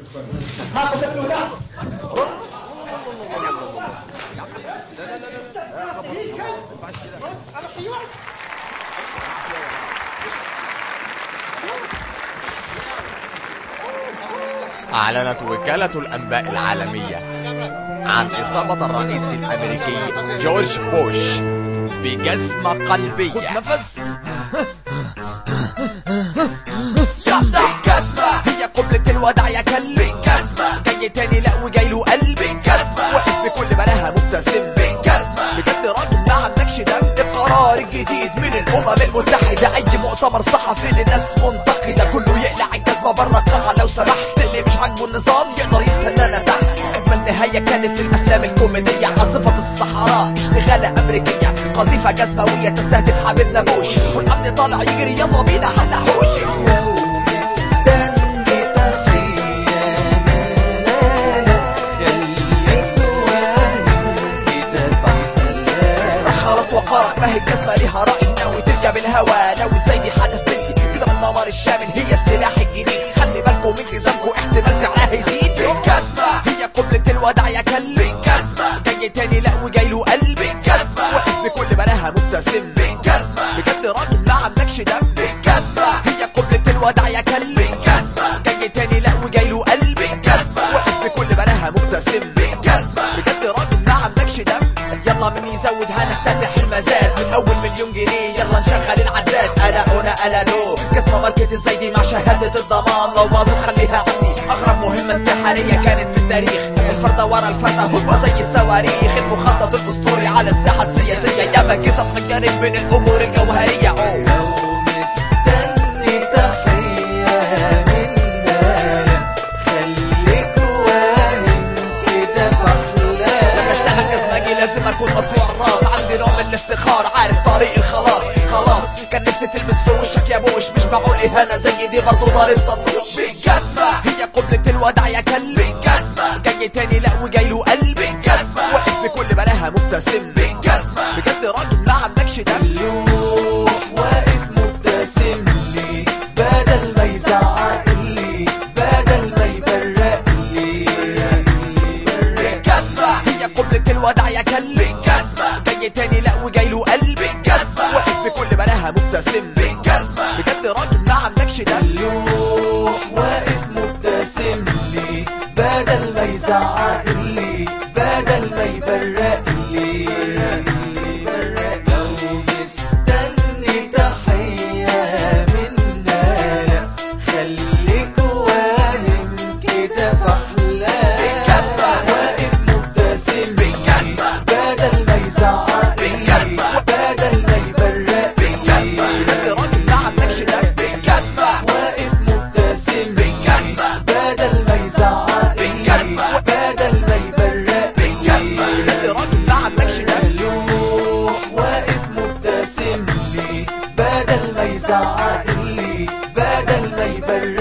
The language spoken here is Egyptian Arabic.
هاخد الولاد أعلنت وكالة الأنباء العالمية عن إصابة الرئيس الأمريكي جورج بوش بجزمة قلبية خد نفس كسمة هي قبلة الوداع يا كلب كسمة جاي تاني لا وجاي له قلب كسمة واقف في كل بلاها مبتسم كسمة بجد راجل ما عندكش دم القرار الجديد من الأمم المتحدة أي مؤتمر صحفي لناس منتقدة كله يقلع الجزمة بره القاعة لو سمحت اللي مش عاجبه النظام يقدر يستنانا تحت أجمل نهاية كانت الأفلام الكوميدية عاصفة الصحراء اشتغالة أمريكية قذيفة جزموية تستهدف حبيبنا بوش والأمن طالع يجري يلا بينا حلحوش خلاص وقارك ما هي الجزمة ليها رأي ناوي تركب الهوا ناوي ازاي دي حدث مني جزم النمر الشامل هي السلاح الجديد خلي بالكم من جزمكم احتمال سعرها يزيد الجزمة هي قبلة الوداع يا كلب الجزمة جاي تاني لا وجاي له قلب الجزمة واقف في كل بلاها مبتسم الجزمة بجد راجل ما عندكش دم الجزمة هي قبلة الوداع يا كلب الجزمة جاي تاني لا وجاي له قلب الجزمة واقف في كل بلاها مبتسم الجزمة بجد راجل ما عندكش دم يلا مني زود هنفتتح المزاد من اول مليون جنيه يلا نشغل العداد الا انا الا نو جسمه ماركة الزيدي مع شهادة الضمان لو باظت خليها عني اغرب مهمة انتحارية كانت في التاريخ الفردة ورا الفردة هو زي الصواريخ المخطط الاسطوري على الساحة السياسية ياما جسم حجرت من الامور الجوهرية أوه. مستني تحية منا خليك واهم كده في لما اشتغل جزمجي لازم اكون مرفوع الراس عندي نوع من الافتخار عارف طريق الخلاص خلاص كان نفسي تلبس في وشك يا بوش مش معقول اهانه زي دي برضه ضارب تطوش بالجزمه هي قبلة الوداع يا كلب بالجزمه جاي تاني لا وجاي له قلب بالجزمه واقف في كل بلاها مبتسم بالجزمه بجد راجل ما عندكش دم اللوح واقف مبتسم لي بدل ما يزعق لي بدل ما يبرق لي بالجزمه هي قبلة الوداع يا كلب بالجزمه جاي تاني لا وجاي له قلب بالجزمه واقف في كل بلاها مبتسم بالجزمه بجد راجل ما عندكش دم اللوح واقف مبتسم لي بدل ما يزعق لي بدل ما يبرق لي لو مستني تحية منا خليك واهم كده في أحلام بالجزمة. واقف مبتسم لي بالجزمة. بدل ما يزعق لي بالجزمة. بدل ما يبرق بالجزمه بجد راجل ما عندكش دم بالجزمه واقف مبتسم بالجزمة. بدل ما يزعق لي بالجزمة. بدل ما يبرق بالجزمه بجد راجل ما عندكش دم لوح واقف مبتسم لي بدل ما يزعق لي بدل ما يبرق